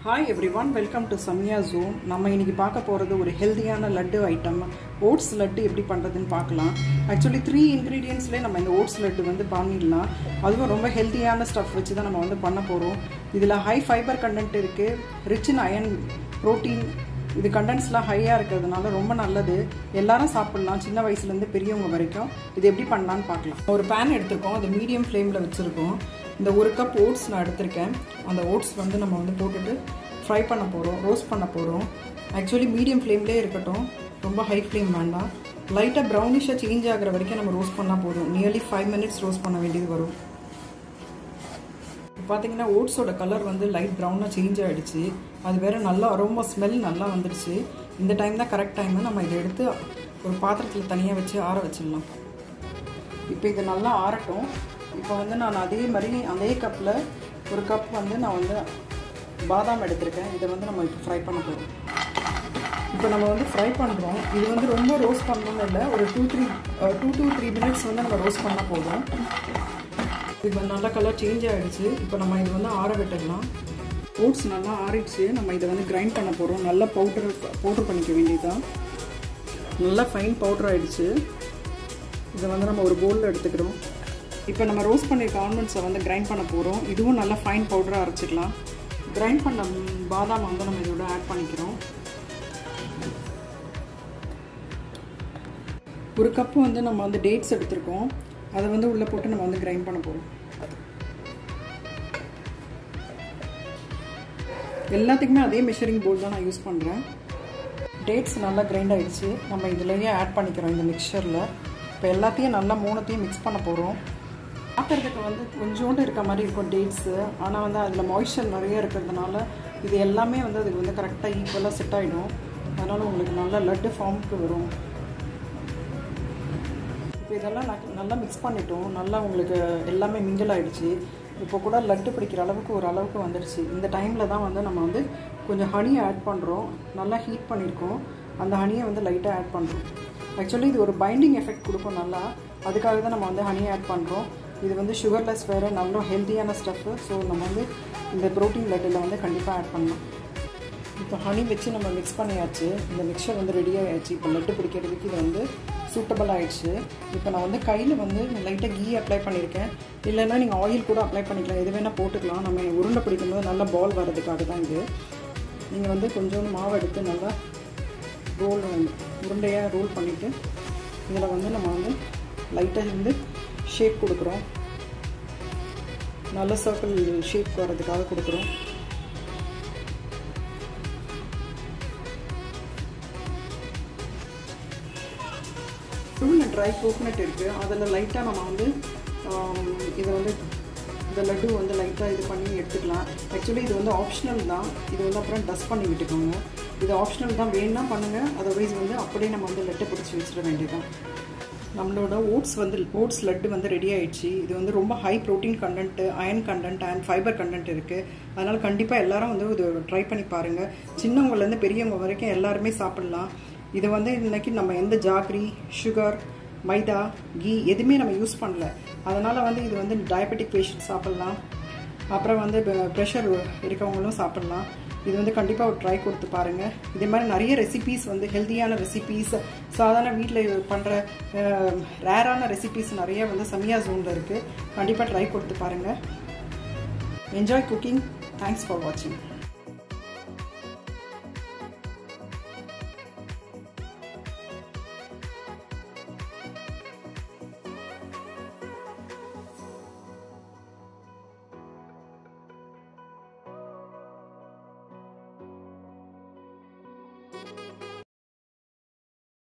hi everyone welcome to Samya zoom நம்ம இன்னைக்கு பார்க்க போகிறது ஒரு ஹெல்தியான லட்டு ஐட்டம் ஓட்ஸ் லட்டு எப்படி பண்ணுறதுன்னு பார்க்கலாம் ஆக்சுவலி த்ரீ இன்க்ரீடியன்ஸ்லேயே நம்ம இந்த ஓட்ஸ் லட்டு வந்து பண்ணிடலாம் அதுவும் ரொம்ப ஹெல்தியான ஸ்டஃப் வச்சு தான் நம்ம வந்து பண்ண போகிறோம் இதில் ஹை ஃபைபர் கண்டென்ட் இருக்குது ரிச் இன் அயன் ப்ரோட்டீன் இது கண்டென்ட்ஸ்லாம் ஹையாக இருக்கிறதுனால ரொம்ப நல்லது எல்லாரும் சாப்பிட்லாம் சின்ன வயசுலேருந்து பெரியவங்க வரைக்கும் இது எப்படி பண்ணலான்னு பார்க்கலாம் ஒரு பேன் எடுத்திருக்கோம் அது மீடியம் ஃப்ளேமில் வச்சுருக்கோம் இந்த ஒரு கப் ஓட்ஸ் நான் எடுத்திருக்கேன் அந்த ஓட்ஸ் வந்து நம்ம வந்து போட்டுட்டு ஃப்ரை பண்ண போகிறோம் ரோஸ்ட் பண்ண போகிறோம் ஆக்சுவலி மீடியம் ஃப்ளேம்லேயே இருக்கட்டும் ரொம்ப ஹை ஃப்ளேம் வேண்டாம் லைட்டாக ப்ரௌனிஷாக சேஞ்ச் ஆகிற வரைக்கும் நம்ம ரோஸ்ட் பண்ணால் போதும் நியர்லி ஃபைவ் மினிட்ஸ் ரோஸ்ட் பண்ண வேண்டியது வரும் பார்த்தீங்கன்னா ஓட்ஸோட கலர் வந்து லைட் ப்ரௌனாக சேஞ்ச் ஆகிடுச்சு அது வேறு நல்லா அரோமா ஸ்மெல் நல்லா வந்துடுச்சு இந்த டைம் தான் கரெக்ட் டைம் நம்ம இதை எடுத்து ஒரு பாத்திரத்தில் தனியாக வச்சு ஆற வச்சிடலாம் இப்போ இது நல்லா ஆறட்டும் இப்போ வந்து நான் அதே மாதிரி அதே கப்பில் ஒரு கப் வந்து நான் வந்து பாதாம் எடுத்திருக்கேன் இதை வந்து நம்ம இப்போ ஃப்ரை பண்ண போகிறோம் இப்போ நம்ம வந்து ஃப்ரை பண்ணுறோம் இது வந்து ரொம்ப ரோஸ்ட் பண்ணணும்னு இல்லை ஒரு two three two two three minutes வந்து நம்ம ரோஸ்ட் பண்ணால் போதும் இப்போ நல்லா கலர் சேஞ்ச் ஆகிடுச்சு இப்போ நம்ம இது வந்து ஆற விட்டுடலாம் ஓட்ஸ் நல்லா ஆறிடுச்சு நம்ம இதை வந்து கிரைண்ட் பண்ண போகிறோம் நல்லா பவுடர் பவுடர் பண்ணிக்க வேண்டியதுதான் நல்லா ஃபைன் பவுடர் ஆகிடுச்சு இதை வந்து நம்ம ஒரு பவுலில் எடுத்துக்கிறோம் இப்போ நம்ம ரோஸ்ட் பண்ணியிருக்க ஆல்மண்ட்ஸை வந்து கிரைண்ட் பண்ண போகிறோம் இதுவும் நல்லா ஃபைன் பவுடராக அரைச்சிக்கலாம் கிரைண்ட் பண்ண பாதாம் வந்து நம்ம இதோட ஆட் பண்ணிக்கிறோம் ஒரு கப்பு வந்து நம்ம வந்து டேட்ஸ் எடுத்திருக்கோம் அதை வந்து உள்ளே போட்டு நம்ம வந்து கிரைண்ட் பண்ண போகிறோம் எல்லாத்துக்குமே அதே மெஷரிங் போல் தான் நான் யூஸ் பண்ணுறேன் டேட்ஸ் நல்லா கிரைண்ட் ஆகிடுச்சு நம்ம இதுலேயே ஆட் பண்ணிக்கிறோம் இந்த மிக்சரில் இப்போ எல்லாத்தையும் நல்லா மூணுத்தையும் மிக்ஸ் பண்ண போகிறோம் பார்க்குறதுக்கு வந்து கொஞ்சோண்டு இருக்க மாதிரி இருக்கும் டேட்ஸு ஆனால் வந்து அதில் மாய்ஸ்சர் நிறைய இருக்கிறதுனால இது எல்லாமே வந்து அதுக்கு வந்து கரெக்டாக ஈக்குவலாக செட் ஆகிடும் அதனால் உங்களுக்கு நல்ல லட்டு ஃபார்முக்கு வரும் இப்போ இதெல்லாம் நல்லா மிக்ஸ் பண்ணிட்டோம் நல்லா உங்களுக்கு எல்லாமே மிங்கிள் ஆகிடுச்சு இப்போ கூட லட்டு பிடிக்கிற அளவுக்கு ஒரு அளவுக்கு வந்துடுச்சு இந்த டைமில் தான் வந்து நம்ம வந்து கொஞ்சம் ஹனியை ஆட் பண்ணுறோம் நல்லா ஹீட் பண்ணியிருக்கோம் அந்த ஹனியை வந்து லைட்டாக ஆட் பண்ணுறோம் ஆக்சுவலி இது ஒரு பைண்டிங் எஃபெக்ட் கொடுக்கும் நல்லா அதுக்காக தான் நம்ம வந்து ஹனியை ஆட் பண்ணுறோம் இது வந்து சுகர்லெஸ் வேறு நல்ல ஹெல்த்தியான ஸ்டஃப்பு ஸோ நம்ம வந்து இந்த ப்ரோட்டீன் லட்டில் வந்து கண்டிப்பாக ஆட் பண்ணலாம் இப்போ ஹனி வச்சு நம்ம மிக்ஸ் பண்ணியாச்சு இந்த மிக்சர் வந்து ரெடி ஆகிடுச்சு இப்போ லட்டு பிடிக்கிறதுக்கு இது வந்து சூட்டபிள் ஆகிடுச்சு இப்போ நான் வந்து கையில் வந்து லைட்டாக கீ அப்ளை பண்ணியிருக்கேன் இல்லைன்னா நீங்கள் ஆயில் கூட அப்ளை பண்ணிக்கலாம் எது வேணால் போட்டுக்கலாம் நம்ம உருண்டை பிடிக்கும்போது நல்லா பால் வர்றதுக்காக தான் இது நீங்கள் வந்து கொஞ்சோண்டு மாவு எடுத்து நல்லா ரோல் உருண்டையாக ரோல் பண்ணிவிட்டு இதில் வந்து நம்ம வந்து லைட்டாக வந்து ஷேப் கொடுக்குறோம் நல்ல சர்க்கிள் ஷேப் வர்றதுக்காக கொடுக்குறோம் ஃபுல் ட்ரை கோகனட் இருக்குது அதில் லைட்டாக நம்ம வந்து இதை வந்து இந்த லட்டு வந்து லைட்டாக இது பண்ணி எடுத்துக்கலாம் ஆக்சுவலி இது வந்து ஆப்ஷனல் தான் இது வந்து அப்புறம் டஸ்ட் பண்ணி விட்டுக்கோங்க இது ஆப்ஷனல் தான் வேணும்னா பண்ணுங்கள் அதர்வைஸ் வந்து அப்படியே நம்ம வந்து லட்டை பிடிச்சி வச்சிட வேண்டியதான் நம்மளோட ஓட்ஸ் வந்து ஓட்ஸ் லட்டு வந்து ரெடி ஆயிடுச்சு இது வந்து ரொம்ப high protein content iron content and fibre content இருக்குது அதனால் கண்டிப்பாக எல்லாரும் வந்து இது ட்ரை பண்ணி பாருங்கள் சின்னவங்கலேருந்து பெரியவங்க வரைக்கும் எல்லாருமே சாப்பிட்லாம் இதை வந்து இன்றைக்கி நம்ம எந்த ஜாக்ரி சுகர் மைதா கீ எதுவுமே நம்ம யூஸ் பண்ணல அதனால் வந்து இது வந்து டயபெட்டிக் பேஷண்ட் சாப்பிட்லாம் அப்புறம் வந்து ப்ரெஷர் இருக்கவங்களும் சாப்பிட்லாம் இது வந்து கண்டிப்பாக ஒரு ட்ரை கொடுத்து பாருங்கள் இதே மாதிரி நிறைய ரெசிபீஸ் வந்து ஹெல்த்தியான ரெசிபீஸ் சாதாரண வீட்டில் பண்ணுற ரேரான ரெசிபீஸ் நிறைய வந்து சமியா ஜோனில் இருக்குது கண்டிப்பாக ட்ரை கொடுத்து பாருங்கள் என்ஜாய் குக்கிங் தேங்க்ஸ் ஃபார் வாட்சிங் thank you